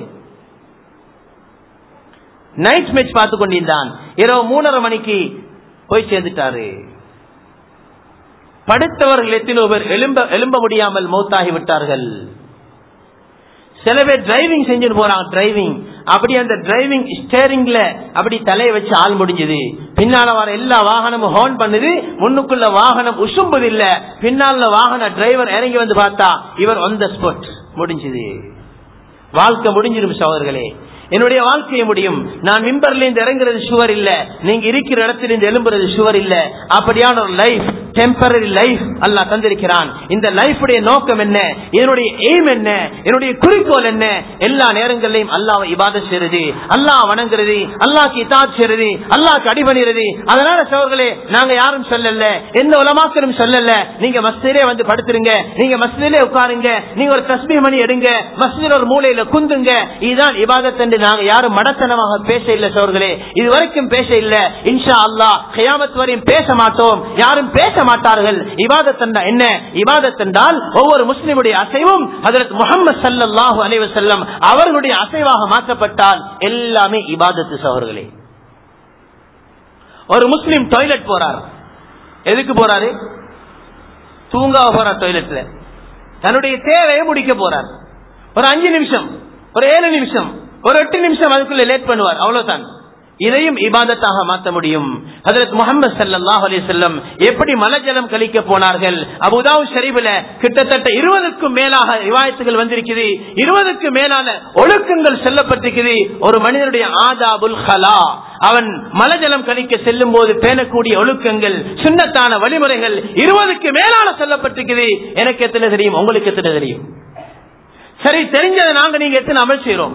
நைட் மேட்ச் பார்த்து கொண்டிருந்தான் இரவு மூணரை மணிக்கு போய் சேர்ந்துட்டாரு படுத்தவர்கள் எத்தனோ பேர் எழும்ப எழும்ப முடியாமல் மௌத்தாகி விட்டார்கள் சில பேர் டிரைவிங் செஞ்சுட்டு போறாங்க டிரைவிங் அப்படி அந்த டிரைவிங் ஸ்டேரிங்ல அப்படி தலையை வச்சு ஆள் முடிஞ்சது பின்னால வர எல்லா வாகனமும் ஹோன் பண்ணுது முன்னுக்குள்ள வாகனம் உசும்புது இல்ல பின்னால வாகன டிரைவர் இறங்கி வந்து பார்த்தா இவர் on the spot முடிஞ்சது வாழ்க்கை முடிஞ்சிடும் சோதர்களே என்னுடைய வாழ்க்கையை முடியும் நான் மிம்பர்ல இருந்து இறங்குறது சுவர் இல்ல நீங்க இருக்கிற இடத்துல இருந்து எழும்புறது சுவர் இல்ல அப்படியான ஒரு லைஃப் டெம்பரரி லைஃப் அல்லா தந்திருக்கிறான் இந்த லைஃபுடைய நோக்கம் என்ன என்னுடைய எய்ம் என்ன என்னுடைய குறிக்கோள் என்ன எல்லா நேரங்களிலும் அல்லாவை இபாத செய்யறது அல்லாஹ் வணங்குறது அல்லாஹ்க்கு இதாத் செய்யறது அல்லாஹ்க்கு அடிபணிறது அதனால சோர்களே நாங்க யாரும் சொல்லல எந்த உலமாக்களும் சொல்லல நீங்க மஸ்திலே வந்து படுத்துருங்க நீங்க மஸ்திலே உட்காருங்க நீங்க ஒரு தஸ்மி மணி எடுங்க மஸ்தில் ஒரு மூலையில குந்துங்க இதுதான் இபாதத் என்று நாங்க யாரும் மடத்தனமாக பேச இல்ல சோர்களே இது வரைக்கும் பேச இல்ல இன்ஷா அல்லாஹ் கியாமத் வரையும் பேச மாட்டோம் யாரும் பேச மாட்டார்கள் இபாதத் என்றா என்ன இபாதத் என்றால் ஒவ்வொரு முஸ்லிமுடைய அசைவும் ஹதரத் முகமது சல்லல்லாஹு அலைஹி வஸல்லம் அவர்களுடைய அசைவாக மாற்றப்பட்டால் எல்லாமே இபாதத்து சோர்களே ஒரு முஸ்லிம் டாய்லெட் போறார் எதுக்கு போறாரு தூங்க போறார் டாய்லெட்ல தன்னுடைய தேவையை முடிக்க போறார் ஒரு அஞ்சு நிமிஷம் ஒரு ஏழு நிமிஷம் ஒரு எட்டு நிமிஷம் அதுக்குள்ள லேட் பண்ணுவார் அவ்வளவுதான் இதையும் இபாதத்தாக மாற்ற முடியும் ஹதரத் முகமது சல்லாஹ் அலி செல்லம் எப்படி மலஜலம் கழிக்க போனார்கள் அபுதாவு ஷரீபில கிட்டத்தட்ட இருபதுக்கும் மேலாக விவாயத்துகள் வந்திருக்குது இருபதுக்கு மேலான ஒழுக்கங்கள் செல்லப்பட்டிருக்குது ஒரு மனிதனுடைய ஆதாபுல் ஹலா அவன் மலஜலம் கழிக்க செல்லும் போது பேணக்கூடிய ஒழுக்கங்கள் சுண்ணத்தான வழிமுறைகள் இருபதுக்கு மேலான சொல்லப்பட்டிருக்குது எனக்கு எத்தனை தெரியும் உங்களுக்கு எத்தனை தெரியும் சரி தெரிஞ்சதை நாங்க நீங்க எத்தனை அமல் செய்யறோம்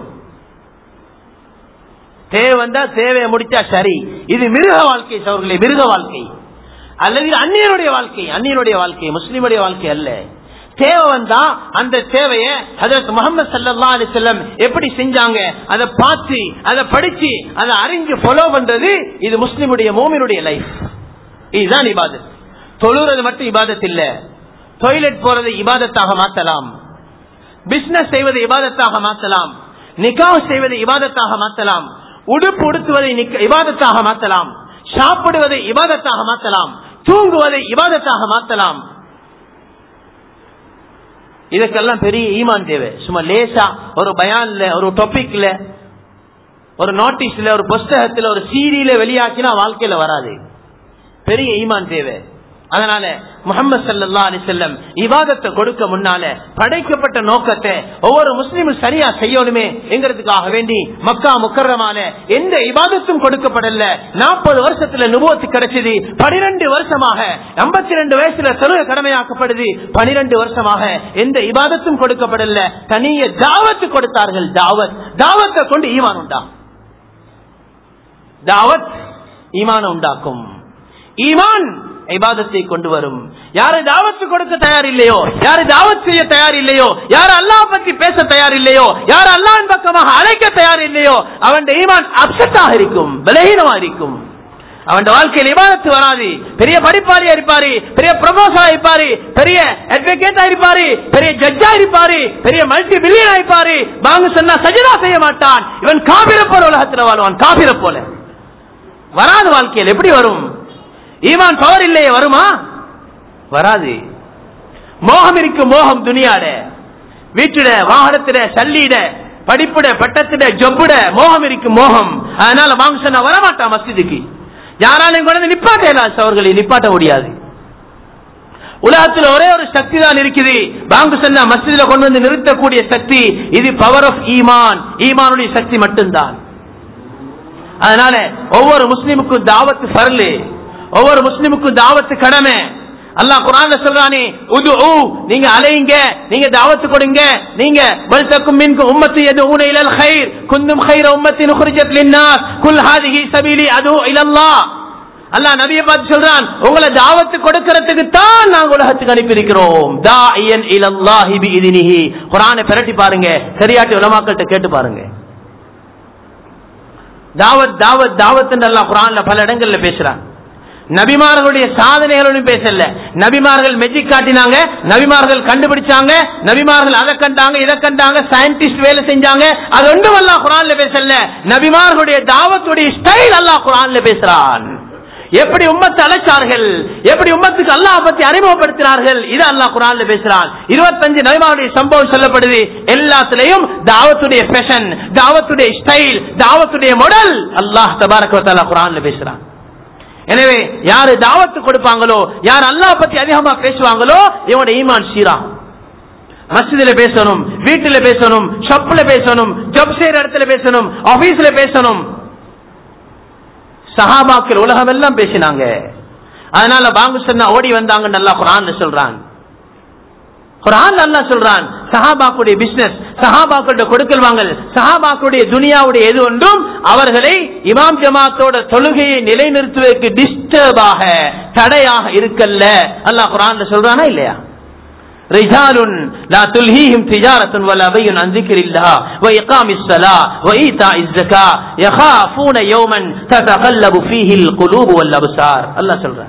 தேவை வந்தா தேவையை முடிச்சா சரி இது மிருக வாழ்க்கை சவர்களே மிருக வாழ்க்கை அல்லது இது அந்நியனுடைய வாழ்க்கை அந்நியனுடைய வாழ்க்கை முஸ்லிமுடைய வாழ்க்கை அல்ல தேவை வந்தா அந்த தேவைய அதற்கு முகமது சல்லா அலி செல்லம் எப்படி செஞ்சாங்க அதை பார்த்து அதை படிச்சு அதை அறிஞ்சு ஃபாலோ பண்றது இது முஸ்லிமுடைய மோமினுடைய லைஃப் இதுதான் இபாதத் தொழுறது மட்டும் இபாதத் இல்ல டொய்லெட் போறதை இபாதத்தாக மாற்றலாம் பிசினஸ் செய்வதை இபாதத்தாக மாற்றலாம் நிக்காவ் செய்வதை இபாதத்தாக மாற்றலாம் உடுப்பு உடுத்துவதை இபாதத்தாக மாற்றலாம் சாப்பிடுவதை இபாதத்தாக மாற்றலாம் தூங்குவதை இபாதத்தாக மாற்றலாம் இதுக்கெல்லாம் பெரிய ஈமான் தேவை சும்மா லேசா ஒரு பயான்ல ஒரு டாபிக்ல ஒரு நோட்டீஸ்ல ஒரு புஸ்தகத்துல ஒரு சீரியல வெளியாக்கினா வாழ்க்கையில வராது பெரிய ஈமான் தேவை அதனால முகமது சல்லா அலி செல்லம் இவாதத்தை கொடுக்க முன்னால படைக்கப்பட்ட நோக்கத்தை ஒவ்வொரு முஸ்லீமும் சரியா செய்யணுமே எங்கிறதுக்காக வேண்டி மக்கா முக்கரமான எந்த இபாதத்தும் கொடுக்கப்படல நாற்பது வருஷத்துல நுபவத்து கிடைச்சது பனிரெண்டு வருஷமாக ஐம்பத்தி ரெண்டு வயசுல தொழுகை கடமையாக்கப்படுது பனிரெண்டு வருஷமாக எந்த இபாதத்தும் கொடுக்கப்படல தனிய தாவத்து கொடுத்தார்கள் தாவத் தாவத்தை கொண்டு ஈமான் உண்டா தாவத் ஈமான உண்டாக்கும் ஈமான் இபாதத்தை கொண்டு வரும் யாரு தாவத்து கொடுக்க தயார் இல்லையோ யாரு தாவத் செய்ய தயார் இல்லையோ யாரு அல்லாஹ் பத்தி பேச தயார் இல்லையோ யாரு அல்லாஹின் பக்கமாக அழைக்க தயார் இல்லையோ அவன் ஈமான் அப்செட்டாக இருக்கும் பலகீனமா இருக்கும் அவன் வாழ்க்கையில் இபாதத்து வராது பெரிய படிப்பாளியா இருப்பாரு பெரிய ப்ரொஃபஸரா இருப்பாரு பெரிய அட்வொகேட்டா இருப்பாரு பெரிய ஜட்ஜா இருப்பாரு பெரிய மல்டி பில்லியனா இருப்பாரு வாங்க சொன்னா சஜிதா செய்ய மாட்டான் இவன் காபிர போல உலகத்துல வாழ்வான் காபிர போல வராது வாழ்க்கையில் எப்படி வரும் ஈமான் பவர் இல்லையே வருமா வராது மோகம் இருக்கு மோகம் துணியாட வீட்டுட வாகனத்திட சல்லிட படிப்புட பட்டத்திட ஜொப்புட மோகம் இருக்கு மோகம் அதனால வாங்க சொன்னா வரமாட்டான் மஸ்ஜிதுக்கு யாராலையும் கொண்டு வந்து நிப்பாட்ட இயலாது அவர்களை நிப்பாட்ட முடியாது உலகத்தில் ஒரே ஒரு சக்தி தான் இருக்குது பாங்கு சொன்னா மஸ்ஜிதில் கொண்டு வந்து நிறுத்தக்கூடிய சக்தி இது பவர் ஆஃப் ஈமான் ஈமானுடைய சக்தி மட்டும்தான் அதனால ஒவ்வொரு முஸ்லிமுக்கும் தாவத்து பரலு ஒவ்வொரு முஸ்லிமுக்கும் தாவத்து கடமை அல்லாஹ் குரான்ல சொல்றானே உது நீங்க அலையுங்க நீங்க தாவத்து கொடுங்க நீங்க பல் தக்கும் மின்கும் உம்மத்தி யதுஊன இலல் கைர் குந்தும் கைர உம்மத்தின் உக்ரிஜத் லின்னாஸ் குல் ஹாதிஹி சபீலி அது இலல்லாஹ் அல்லாஹ் நபியை பார்த்து சொல்றான் உங்களை தாவத்து கொடுக்கிறதுக்கு தான் நாங்க உலகத்துக்கு அனுப்பியிருக்கிறோம் தாஇயன் இலல்லாஹி பிஇذنஹி குர்ஆனை பிரட்டி பாருங்க சரியாட்டி உலமாக்கள்கிட்ட கேட்டு பாருங்க தாவத் தாவத் தாவத் அல்லாஹ் குர்ஆன்ல பல இடங்கள்ல பேசுறான் நபிமார்களுடைய சாதனைகளும் பேசல நபிமார்கள் மெஜிக் காட்டினாங்க நபிமார்கள் கண்டுபிடிச்சாங்க நபிமார்கள் அதை கண்டாங்க இதை கண்டாங்க சயின்டிஸ்ட் வேலை செஞ்சாங்க அது ஒன்றும் அல்லாஹ் குரான்ல பேசல நபிமார்களுடைய தாவத்துடைய ஸ்டைல் அல்லாஹ் குரான்ல பேசுறான் எப்படி உம்மத்தை அழைச்சார்கள் எப்படி உம்மத்துக்கு அல்லாஹ் பத்தி அறிமுகப்படுத்தினார்கள் இது அல்லாஹ் குரான்ல பேசுறான் இருபத்தஞ்சு நபிமாருடைய சம்பவம் சொல்லப்படுது எல்லாத்திலையும் தாவத்துடைய ஃபேஷன் தாவத்துடைய ஸ்டைல் தாவத்துடைய மாடல் அல்லாஹ் தபாரக் குரான்ல பேசுறான் எனவே யாரு தாவத்து கொடுப்பாங்களோ யார் அல்லாஹ் பத்தி அதிகமா பேசுவாங்களோ இவனோட ஈமான் சீரா மஸ்ஜிதுல பேசணும் வீட்டுல பேசணும் ஷாப்ல பேசணும் ஜப் செய்யற இடத்துல பேசணும் ஆபீஸ்ல பேசணும் சஹாபாக்கள் உலகம் எல்லாம் பேசினாங்க அதனால பாங்கு சொன்னா ஓடி வந்தாங்க நல்லா குரான் சொல்றான் குரான் அல்லா சொல்றான் சஹாபாக்குடைய பிசினஸ் சஹாபாக்களுடைய கொடுக்கல் வாங்கல் சஹாபாக்களுடைய துனியாவுடைய எது ஒன்றும் அவர்களை இமாம் ஜமாத்தோட தொழுகையை நிலைநிறுத்துவதற்கு டிஸ்டர்பாக தடையாக இருக்கல்ல அல்லாஹ் குரான் சொல்றானா இல்லையா رجال لا تلهيهم تجارة ولا بيع عن ذكر الله وإقام الصلاة وإيتاء الزكاة يخافون يوما تتقلب فيه القلوب والأبصار الله சொல்றான்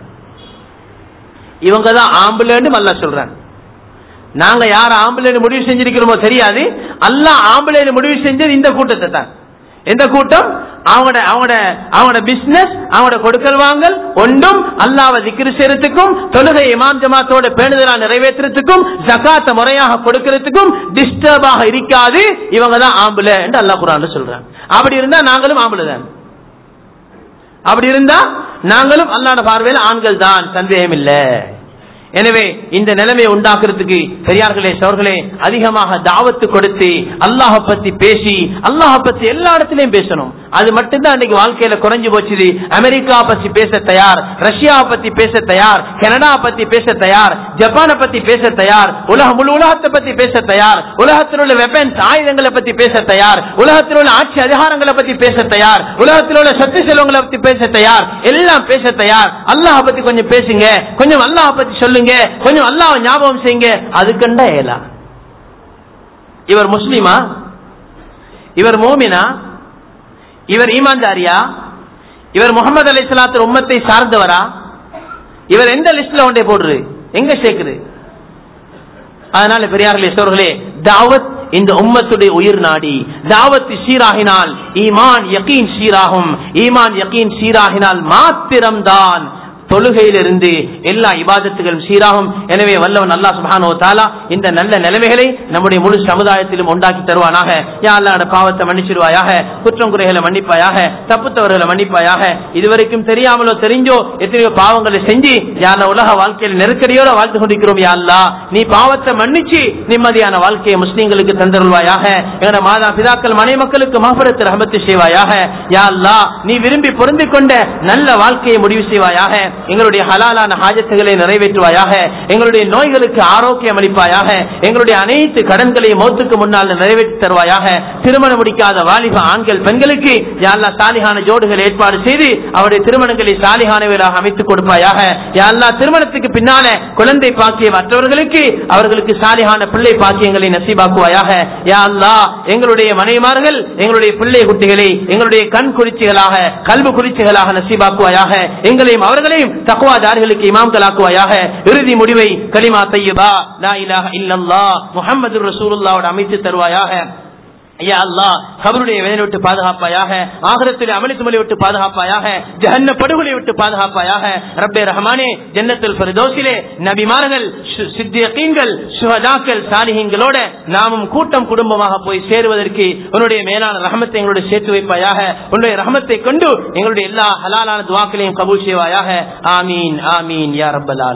இவங்க தான் ஆம்புலன்னு அல்லா சொல்றான் நாங்க யார் ஆம்புலன்னு முடிவு செஞ்சிருக்கிறோமோ தெரியாது அல்லாஹ் ஆம்புலன்னு முடிவு செஞ்சது இந்த கூட்டத்தை தான் எந்த கூட்டம் அவங்களோட அவங்களோட அவங்களோட பிசினஸ் அவங்களோட கொடுக்கல் வாங்கல் ஒன்றும் அல்லாவை திக்ரு செய்யறதுக்கும் தொழுகை இமாம் ஜமாத்தோட பேணுதலா நிறைவேற்றுறதுக்கும் ஜகாத்த முறையாக கொடுக்கறதுக்கும் டிஸ்டர்பாக இருக்காது இவங்க தான் ஆம்புல என்று அல்லாஹ் குரான் சொல்றாங்க அப்படி இருந்தா நாங்களும் ஆம்புல தான் அப்படி இருந்தா நாங்களும் அல்லாட பார்வையில் ஆண்கள் தான் சந்தேகம் இல்லை எனவே இந்த நிலைமையை உண்டாக்குறதுக்கு பெரியார்களே சவர்களே அதிகமாக தாவத்து கொடுத்து அல்லாஹ பத்தி பேசி அல்லாஹ பத்தி எல்லா இடத்துலயும் பேசணும் அது மட்டும்தான் அன்னைக்கு வாழ்க்கையில குறைஞ்சு போச்சுது அமெரிக்கா பத்தி பேச தயார் ரஷ்யா பத்தி பேச தயார் கனடா பத்தி பேச தயார் ஜப்பானை பத்தி பேச தயார் உலக முழு உலகத்தை பத்தி பேச தயார் உலகத்தில் உள்ள வெப்பன்ஸ் ஆயுதங்களை பத்தி பேச தயார் உலகத்தில் உள்ள ஆட்சி அதிகாரங்களை பத்தி பேச தயார் உலகத்தில் உள்ள சத்து செல்வங்களை பத்தி பேச தயார் எல்லாம் பேச தயார் அல்லாஹ் பத்தி கொஞ்சம் பேசுங்க கொஞ்சம் அல்லாஹ் பத்தி சொல்லுங்க கொஞ்சம் அல்லாஹ் ஞாபகம் செய்யுங்க அதுக்கண்டா ஏலா இவர் முஸ்லிமா இவர் மோமினா இவர் ஈமான்தாரியா இவர் முகமது அலி சலாத்து உம்மத்தை சார்ந்தவரா இவர் எந்த லிஸ்ட்ல ஒன்றே போடுறது எங்க சேர்க்குது அதனால பெரியார்களே சோர்களே தாவத் இந்த உம்மத்துடைய உயிர் நாடி தாவத்து சீராகினால் ஈமான் யகீன் சீராகும் ஈமான் யகீன் சீராகினால் மாத்திரம்தான் தொழுகையிலிருந்து எல்லா இபாதத்துகளும் சீராகும் எனவே வல்லவன் அல்லா சுபானோ தாலா இந்த நல்ல நிலைமைகளை நம்முடைய முழு சமுதாயத்திலும் உண்டாக்கி தருவானாக யா அல்லாட பாவத்தை மன்னிச்சிருவாயாக குற்றம் குறைகளை மன்னிப்பாயாக தப்புத்தவர்களை மன்னிப்பாயாக இதுவரைக்கும் தெரியாமலோ தெரிஞ்சோ எத்தனையோ பாவங்களை செஞ்சு யார உலக வாழ்க்கையில் நெருக்கடியோட வாழ்த்து கொண்டிருக்கிறோம் யா அல்லா நீ பாவத்தை மன்னிச்சு நிம்மதியான வாழ்க்கையை முஸ்லீம்களுக்கு தந்தருள்வாயாக எங்களோட மாதா பிதாக்கள் மனை மக்களுக்கு மகபரத்தில் ரஹமத்து செய்வாயாக யா அல்லா நீ விரும்பி பொருந்திக் கொண்ட நல்ல வாழ்க்கையை முடிவு செய்வாயாக எங்களுடைய ஹலாலான ஹாஜத்துகளை நிறைவேற்றுவாயாக எங்களுடைய நோய்களுக்கு ஆரோக்கியம் அளிப்பாயாக எங்களுடைய அனைத்து கடன்களையும் மௌத்துக்கு முன்னால் நிறைவேற்றி தருவாயாக திருமணம் முடிக்காத வாலிப ஆண்கள் பெண்களுக்கு யாழ்லா சாலிகான ஜோடுகள் ஏற்பாடு செய்து அவருடைய திருமணங்களை சாலிகானவர்களாக அமைத்துக் கொடுப்பாயாக யாழ்லா திருமணத்துக்கு பின்னால குழந்தை பாக்கிய மற்றவர்களுக்கு அவர்களுக்கு சாலிகான பிள்ளை பாக்கியங்களை நசீபாக்குவாயாக யா அல்லா எங்களுடைய மனைவிமார்கள் எங்களுடைய பிள்ளை குட்டிகளை எங்களுடைய கண் குறிச்சிகளாக கல்வி குறிச்சிகளாக நசீபாக்குவாயாக எங்களையும் அவர்களையும் தக்குவாதார்களுக்கு இமாம்களாக்குவாயாக இறுதி முடிவை கலிமா தையபா லா இலாஹ இல்லல்லா முஹம்மது ரசூலுல்லாவோட அமைத்து தருவாயாக ஐயா அல்லா கபருடைய வேலை விட்டு பாதுகாப்பாயாக ஆகரத்தில் அமளித்துமலை விட்டு பாதுகாப்பாயாக ஜஹன்ன படுகொலை விட்டு பாதுகாப்பாயாக ரப்பே ரஹமானே ஜன்னத்தில் பிரதோசிலே நபிமார்கள் சு- சித்தியகீன்கள் சுஹதாக்கள் சாலிஹீன்களோட நாமும் கூட்டம் குடும்பமாக போய் சேருவதற்கு உன்னுடைய மேலான ரஹமத்தை எங்களுடைய சேர்த்து வைப்பாயாக உன்னுடைய ரஹமத்தை கொண்டு எங்களுடைய எல்லா ஹலாலான துவாக்களையும் கபூல் செய்வாயாக ஆமீன் ஆமீன் யா ரப்பல் ஆலமீன்